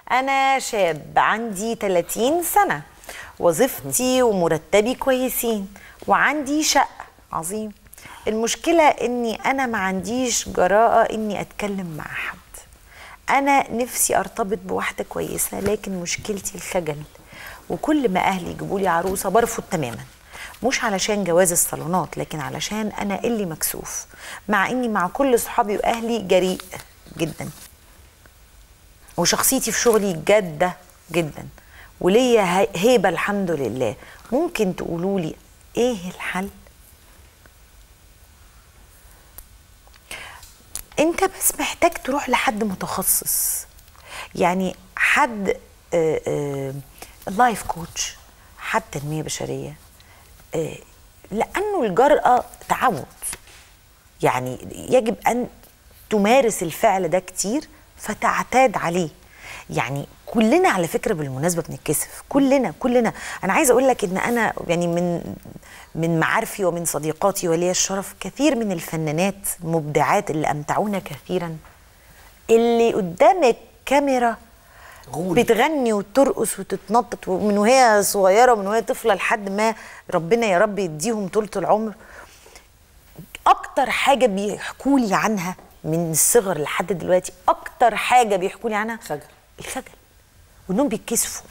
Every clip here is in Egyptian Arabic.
انا شاب عندي 30 سنه وظيفتي ومرتبي كويسين وعندي شقه عظيم المشكله اني انا ما عنديش جراءه اني اتكلم مع حد انا نفسي ارتبط بواحده كويسه لكن مشكلتي الخجل وكل ما اهلي يجيبوا لي عروسه برفض تماما مش علشان جواز الصالونات لكن علشان انا اللي مكسوف مع اني مع كل صحابي واهلي جريء جدا وشخصيتي في شغلي جاده جدا وليا هي- هيبه الحمد لله ممكن تقولوا لي ايه الحل انت بس محتاج تروح لحد متخصص يعني حد آه، آه، لايف كوتش حد تنميه بشريه آه، لانه الجراه تعود يعني يجب ان تمارس الفعل ده كتير فتعتاد عليه يعني كلنا على فكره بالمناسبه بنتكسف كلنا كلنا انا عايزه اقول لك ان انا يعني من من معارفي ومن صديقاتي ولي الشرف كثير من الفنانات المبدعات اللي امتعونا كثيرا اللي قدام الكاميرا غول. بتغني وترقص وتتنطط ومن وهي صغيره ومن وهي طفله لحد ما ربنا يا رب يديهم طولة العمر اكتر حاجه بيحكوا لي عنها من الصغر لحد دلوقتي اكتر حاجه بيحكوا لي عنها خجل. الخجل وانهم بيتكسفوا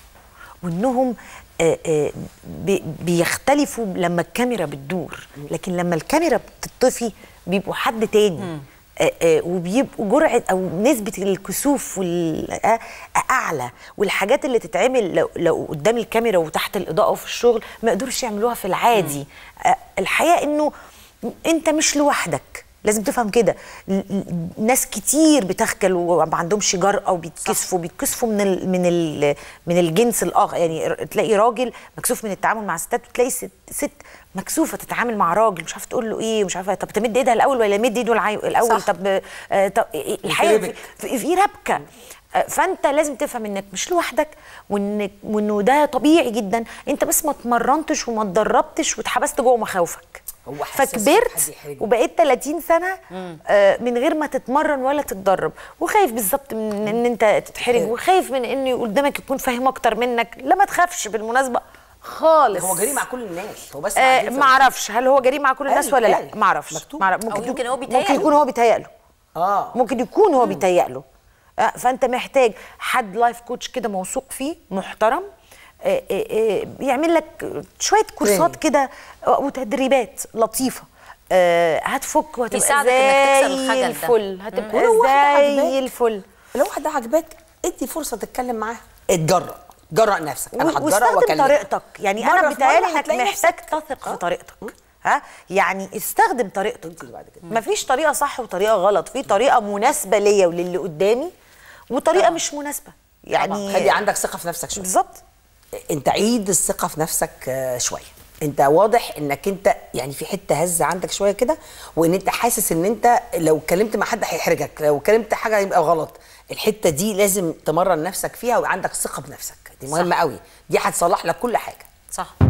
وانهم آه، آه، بي- بيختلفوا لما الكاميرا بتدور لكن لما الكاميرا بتطفي بيبقوا حد تاني آه، آه، وبيبقوا جرعه او نسبه الكسوف وال- آه، اعلى والحاجات اللي تتعمل لو, لو قدام الكاميرا وتحت الاضاءه وفي الشغل ما يقدروش يعملوها في العادي آه، الحقيقه انه انت مش لوحدك لازم تفهم كده ل- ل- ناس كتير بتخجل وما عندهمش جرأة وبيتكسفوا بيتكسفوا من ال من ال من الجنس الاخر يعني ر- تلاقي راجل مكسوف من التعامل مع الستات وتلاقي ست, ست مكسوفه تتعامل مع راجل مش عارفه تقول له ايه مش عارفه طب تمد ايدها الاول ولا يمد ايده العي- الاول صح. طب آه طب إيه- الحقيقه في, يتربك. في, في ربكه آه، فانت لازم تفهم انك مش لوحدك وانك وانه ده طبيعي جدا انت بس ما اتمرنتش وما اتدربتش واتحبست جوه مخاوفك هو حساس حد فكبرت يحرجه. وبقيت 30 سنه آه من غير ما تتمرن ولا تتدرب وخايف بالظبط من ان انت تتحرج وخايف من ان قدامك يكون فاهم اكتر منك لا ما تخافش بالمناسبه خالص هو جريء مع كل الناس هو بس آه عندي ما اعرفش هل هو جريء مع كل الناس قال- ولا لا قال. ما اعرفش مكتوب. ما أعرف. أو يمكن هو ممكن بيتهيأله. يكون هو بيتهيأله اه ممكن يكون هو بيتهيأ له فانت محتاج حد لايف كوتش كده موثوق فيه محترم آه، آه، آه، بيعمل لك شويه كورسات Training. كده آه، وتدريبات لطيفه آه، هتفك وهتبقى يساعدك إنك تكسر زي الخجل ده. الفل هتبقى ولو واحدة زي عجباك. الفل لو واحده عجباك ادي فرصه تتكلم معاها اتجرأ جرأ نفسك انا و- هتجرأ واستخدم واكلمك طريقتك يعني مرة انا في بتهيألي مرة انك هتلاقي محتاج نفسك. تثق في طريقتك ها يعني استخدم طريقتك انت اللي بعد كده. مفيش طريقه صح وطريقه غلط في طريقه مناسبه ليا وللي قدامي وطريقه مش مناسبه يعني خلي عندك ثقه في نفسك شويه بالظبط انت عيد الثقه في نفسك آه، شويه انت واضح انك انت يعني في حته هزه عندك شويه كده وان انت حاسس ان انت لو اتكلمت مع حد هيحرجك لو اتكلمت حاجه يبقى غلط الحته دي لازم تمرن نفسك فيها وعندك ثقه بنفسك دي مهمه قوي دي هتصلح لك كل حاجه صح